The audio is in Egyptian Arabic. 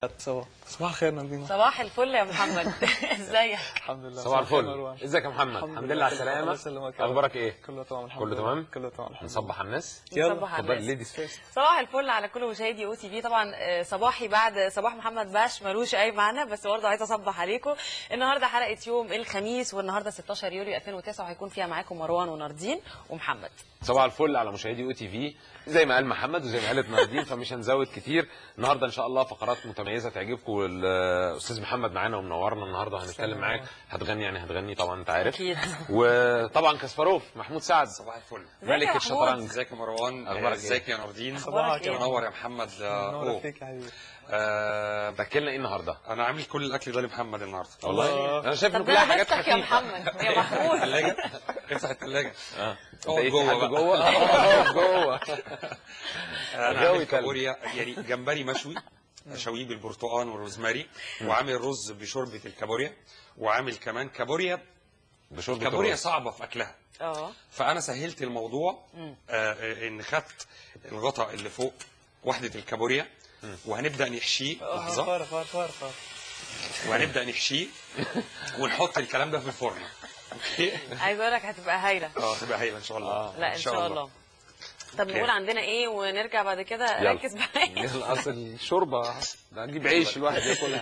سوا صباح الخير نادين صباح الفل يا محمد ازيك الحمد لله صباح الخير الفل مروان. ازيك يا محمد الحمد الحمد لله. لله على الله السلامه يسلمك يا رب. اخبارك ايه كله تمام الحمد كله لله تمام؟ كله تمام الحمد لله نصبح على الناس يلا. نصبح على اتفضل الناس. ليديز فيرست صباح الفل على كل مشاهدي او تي في طبعا آه، صباحي بعد صباح محمد باش ملوش اي معنى بس برضه عايزه اصبح عليكم النهارده حلقه يوم الخميس والنهارده 16 يوليو 2009 وهيكون فيها معاكم مروان وناردين ومحمد صباح الفل على مشاهدي او تي في زي ما قال محمد وزي ما قالت ناردين فمش هنزود كتير النهارده ان شاء الله فقرات متميزه تعجبكم الاستاذ محمد معانا ومنورنا النهارده وهنتكلم معاك هتغني يعني هتغني طبعا انت عارف اكيد وطبعا كاسباروف محمود سعد صباح الفل ازيك يا ملك محمود؟ الشطرنج ازيك يا مروان أخبارك ازيك يا ناردين صباحك إيه؟ يا منور يا محمد آه، منور أوه. فيك يا حبيبي آه، تاكلنا ايه النهارده انا عامل كل الاكل ده لمحمد النهارده والله انا شايف ان طب كلها ده حاجات بختك يا خفيفه محمد يا محمود الثلاجه افتح الثلاجه اه انت اقعد ايه في جوه حد بقى. جوه اه جوه انا الجو عامل يكلم. كابوريا يعني جمبري مشوي شويه بالبرتقال والروزماري وعامل رز بشوربه الكابوريا وعامل كمان كابوريا بشوربه كابوريا الرز. صعبه في اكلها اه فانا سهلت الموضوع آه، آه، ان خدت الغطاء اللي فوق وحده الكابوريا وهنبدا نحشيه لحظه فار فار فار فار وهنبدا نحشيه ونحط الكلام ده في الفرن اوكي عايزه اقول لك هتبقى هايله اه تبقى هايله ان شاء الله لا ان شاء الله طب أوكي. نقول عندنا ايه ونرجع بعد كده يلا. ركز معايا يلا اصل الشوربه ده نجيب عيش الواحد ياكلها